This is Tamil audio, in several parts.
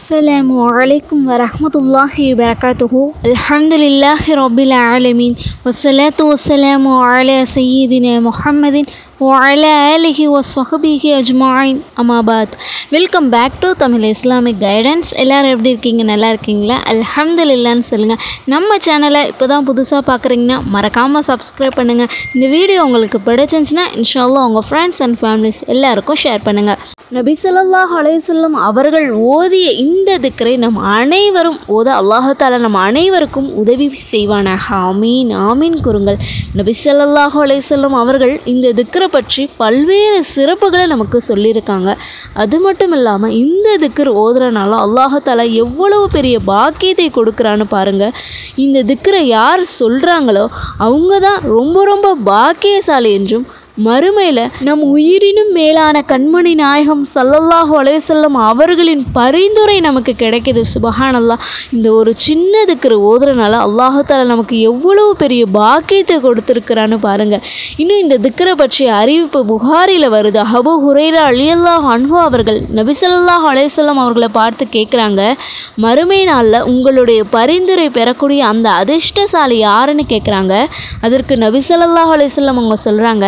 السلام عليكم ورحمة الله وبركاته الحمد لله رب العالمين والصلاة والسلام على سيدنا محمد وعلى آله وصحبه أجمعين أما بعد welcome back to Tamil Islamic guidance எல்லோரும் எப்படி இருக்கீங்க நல்லா இருக்கீங்களா அல்ஹம்துலில்லான்னு சொல்லுங்கள் நம்ம சேனலை இப்போ தான் புதுசாக பார்க்குறீங்கன்னா மறக்காமல் சப்ஸ்கிரைப் பண்ணுங்கள் இந்த வீடியோ உங்களுக்கு பிடிச்சிருந்துச்சுன்னா இன்ஷால்லா உங்கள் ஃப்ரெண்ட்ஸ் அண்ட் ஃபேமிலிஸ் எல்லாருக்கும் ஷேர் பண்ணுங்கள் நபி ஸல்லல்லாஹு அலைஹி வஸல்லம் அவர்கள் ஓதிய இந்த திக்கரை நம் அனைவரும் ஓத அல்லாஹால நம் அனைவருக்கும் உதவி செய்வானாக ஆமீன் ஆமீன் கூறுங்கள் நபி ஸல்லல்லாஹு அலைஹி வஸல்லம் அவர்கள் இந்த திக்கரை பற்றி பல்வேறு சிறப்புகளை நமக்கு சொல்லியிருக்காங்க அது மட்டும் இல்லாமல் இந்த திக்கர் ஓதுறனால அல்லாஹால எவ்வளவு பெரிய பாக்கியத்தை கொடுக்குறான்னு பாருங்க இந்த திக்கரை யார் சொல்கிறாங்களோ அவங்க தான் ரொம்ப ரொம்ப பாக்கியசாலி என்றும் மறுமையில் நம் உயிரினும் மேலான கண்மணி நாயகம் சல்லல்லாஹு அலைவசல்லம் அவர்களின் பரிந்துரை நமக்கு கிடைக்கிது சுபஹானல்லா இந்த ஒரு சின்ன திக்ரு ஓதுறனால அல்லாஹால நமக்கு எவ்வளவு பெரிய பாக்கியத்தை கொடுத்துருக்குறான்னு பாருங்க இன்னும் இந்த திக்கரை பற்றிய அறிவிப்பு புகாரில் வருது அபு ஹுரைரா அலியல்லாஹ் அன்ஹு அவர்கள் நபிசல்லாஹ் அலைவசல்லம் அவர்களை பார்த்து கேட்குறாங்க மறுமை நாளில் உங்களுடைய பரிந்துரை பெறக்கூடிய அந்த அதிர்ஷ்டசாலி யாருன்னு கேட்குறாங்க அதற்கு நபிசல்லாஹ் அலைவசல்லம் அவங்க சொல்கிறாங்க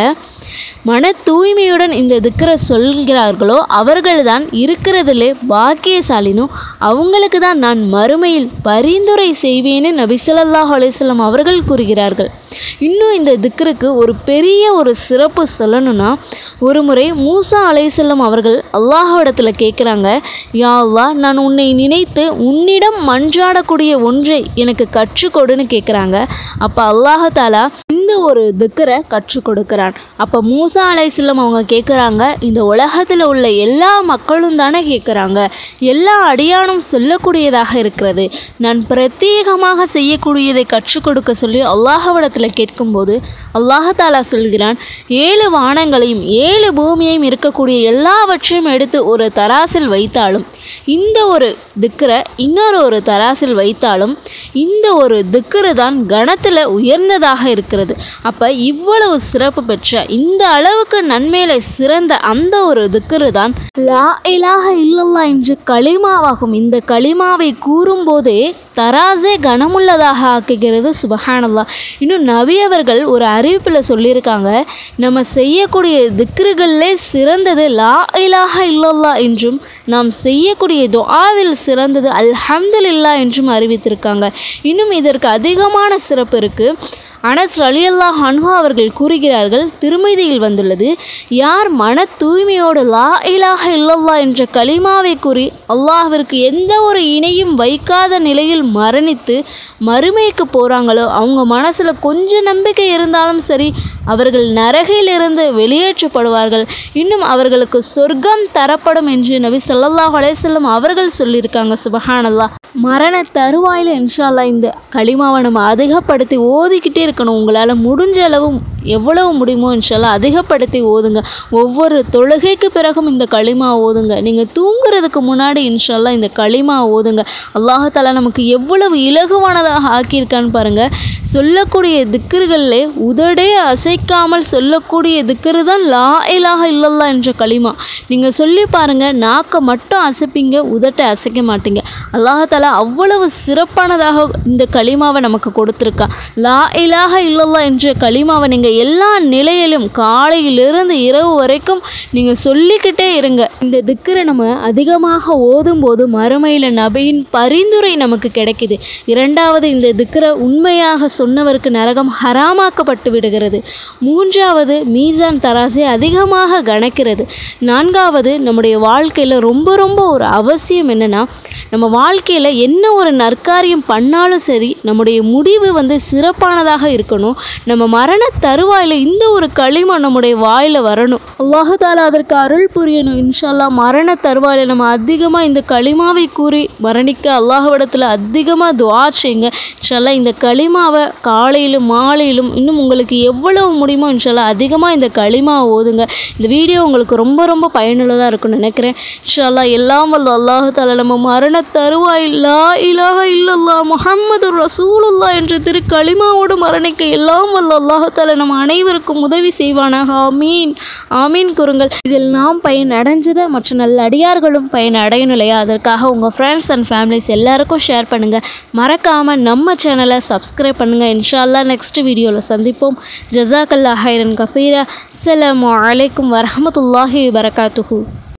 மன தூய்மையுடன் இந்த திக்கரை சொல்கிறார்களோ அவர்கள்தான் இருக்கிறதுலே பாக்கியசாலினும் அவங்களுக்கு தான் நான் மறுமையில் பரிந்துரை செய்வேன்னு நபிசல்லாஹ் அலிஸ்லாம் அவர்கள் கூறுகிறார்கள் இன்னும் இந்த திக்கருக்கு ஒரு பெரிய ஒரு சிறப்பு சொல்லணும்னா ஒரு முறை மூசா அலைசல்லம் அவர்கள் அல்லாஹ்விடத்தில் கேட்குறாங்க யா அல்லாஹ் நான் உன்னை நினைத்து உன்னிடம் மன்றாடக்கூடிய ஒன்றை எனக்கு கற்றுக்கொடுன்னு கேட்குறாங்க அப்போ அல்லாஹாலா இந்த ஒரு திக்கரை கற்றுக் கொடுக்குறான் அப்போ மூசா அலைசல்லம் அவங்க கேட்குறாங்க இந்த உலகத்தில் உள்ள எல்லா மக்களும் தானே கேட்குறாங்க எல்லா அடியானும் சொல்லக்கூடியதாக இருக்கிறது நான் பிரத்யேகமாக செய்யக்கூடியதை கற்றுக் கொடுக்க சொல்லி அல்லாஹவிடத்தில் கேட்கும்போது அல்லாஹாலா சொல்கிறான் ஏழு வானங்களையும் ஏழு பூமியையும் இருக்கக்கூடிய எல்லாவற்றையும் எடுத்து ஒரு தராசில் வைத்தாலும் இந்த ஒரு திக்கரை இன்னொரு ஒரு தராசில் வைத்தாலும் இந்த ஒரு திக்கரு தான் கணத்தில் உயர்ந்ததாக இருக்கிறது அப்போ இவ்வளவு சிறப்பு பெற்ற இந்த அளவுக்கு நன்மையில சிறந்த அந்த ஒரு திக்கரு தான் லா இலாஹ இல்லல்லா என்று களிமாவாகும் இந்த களிமாவை கூறும்போதே தராசே கனமுள்ளதாக ஆக்குகிறது சுபஹானல்லா இன்னும் நபி அவர்கள் ஒரு அறிவிப்பில் சொல்லியிருக்காங்க நம்ம செய்யக்கூடிய திக்ருகளிலே சிறந்தது லா இலாஹ இல்லல்லா என்றும் நாம் செய்யக்கூடிய துஆவில் சிறந்தது அல்ஹம்துலில்லா என்றும் அறிவித்திருக்காங்க இன்னும் இதற்கு அதிகமான சிறப்பு இருக்குது அனஸ் அலியல்லாஹ் அன்ஹா அவர்கள் கூறுகிறார்கள் திருமதியில் வந்துள்ளது யார் மன தூய்மையோடு லா இலாஹ இல்லல்லா என்ற கலிமாவை கூறி அல்லாஹ்விற்கு எந்த ஒரு இணையும் வைக்காத நிலையில் மரணித்து மறுமைக்கு போகிறாங்களோ அவங்க மனசில் கொஞ்சம் நம்பிக்கை இருந்தாலும் சரி அவர்கள் நரகையிலிருந்து வெளியேற்றப்படுவார்கள் இன்னும் அவர்களுக்கு சொர்க்கம் தரப்படும் என்று நபி சொல்லல்லாஹ் அலையம் அவர்கள் சொல்லியிருக்காங்க சுபஹானல்லா மரண தருவாயில் இன்ஷால்லா இந்த களிமாவை நம்ம அதிகப்படுத்தி ஓதிக்கிட்டே இருக்கணும் உங்களால் முடிஞ்ச அளவு எவ்வளவு முடியுமோ இன்ஷால்லா அதிகப்படுத்தி ஓதுங்க ஒவ்வொரு தொழுகைக்கு பிறகும் இந்த களிமா ஓதுங்க நீங்கள் தூங்குறதுக்கு முன்னாடி இன்ஷால்லா இந்த களிமா ஓதுங்க அல்லாஹாலா நமக்கு எவ்வளவு இலகுவானதாக ஆக்கியிருக்கான்னு பாருங்கள் சொல்லக்கூடிய திக்கர்களே உதடே அசைக்காமல் சொல்லக்கூடிய திக்கரு தான் லா இலாக இல்லல்லா என்ற களிமா நீங்கள் சொல்லி பாருங்கள் நாக்கை மட்டும் அசைப்பீங்க உதட்டை அசைக்க மாட்டீங்க அல்லாஹாலா அவ்வளவு சிறப்பானதாக இந்த களிமாவை நமக்கு கொடுத்துருக்கா லா இலாக இல்லல்லா என்ற களிமாவை நீங்கள் எல்லா நிலையிலும் காலையிலிருந்து இரவு வரைக்கும் நீங்கள் சொல்லிக்கிட்டே இருங்க இந்த திக்கரை நம்ம அதிகமாக ஓதும்போது மறுமையில் நபியின் பரிந்துரை நமக்கு கிடைக்குது இரண்டாவது இந்த திக்கரை உண்மையாக சொன்னவருக்கு நரகம் ஹராமாக்கப்பட்டு விடுகிறது மூன்றாவது மீசான் தராசை அதிகமாக கணக்கிறது நான்காவது நம்முடைய வாழ்க்கையில் ரொம்ப ரொம்ப ஒரு அவசியம் என்னென்னா நம்ம வாழ்க்கையில் என்ன ஒரு நற்காரியம் பண்ணாலும் சரி நம்முடைய முடிவு வந்து சிறப்பானதாக இருக்கணும் நம்ம மரண தருவாயில் இந்த ஒரு களிமா நம்முடைய வாயில் வரணும் அல்லாஹால அதற்கு அருள் புரியணும் இன்ஷால்லா மரண தருவாயில் நம்ம அதிகமாக இந்த களிமாவை கூறி மரணிக்க அல்லாஹ்விடத்தில் அதிகமாக துவா செய்யுங்க இன்ஷால்லா இந்த களிமாவை காலையிலும் மாலையிலும் இன்னும் உங்களுக்கு எவ்வளவு முடியுமோ இன்ஷால்லா அதிகமாக இந்த களிமா ஓதுங்க இந்த வீடியோ உங்களுக்கு ரொம்ப ரொம்ப பயனுள்ளதாக இருக்கும்னு நினைக்கிறேன் இன்ஷால்லா எல்லாம் வல்ல அல்லாஹால நம்ம மரண தருவாயில் லா இலாஹ இல்லல்லா முஹம்மது ரசூலுல்லா என்ற திரு களிமாவோடு மரண அணைக்க எல்லாம் வல்ல அல்லாஹால நம் அனைவருக்கும் உதவி செய்வானாக ஆமீன் ஆமீன் கூறுங்கள் இதில் நாம் பயன் அடைஞ்சதை மற்ற நல்ல அடியார்களும் பயன் அடையணும் இல்லையா அதற்காக உங்கள் ஃப்ரெண்ட்ஸ் அண்ட் ஃபேமிலிஸ் எல்லாருக்கும் ஷேர் பண்ணுங்கள் மறக்காமல் நம்ம சேனலை சப்ஸ்கிரைப் பண்ணுங்கள் இன்ஷால்லா நெக்ஸ்ட் வீடியோவில் சந்திப்போம் ஜசாக்கல்லா ஹைரன் கஃபீரா அஸ்ஸலாமு அலைக்கும் வரஹமத்துல்லாஹி வரகாத்துஹூ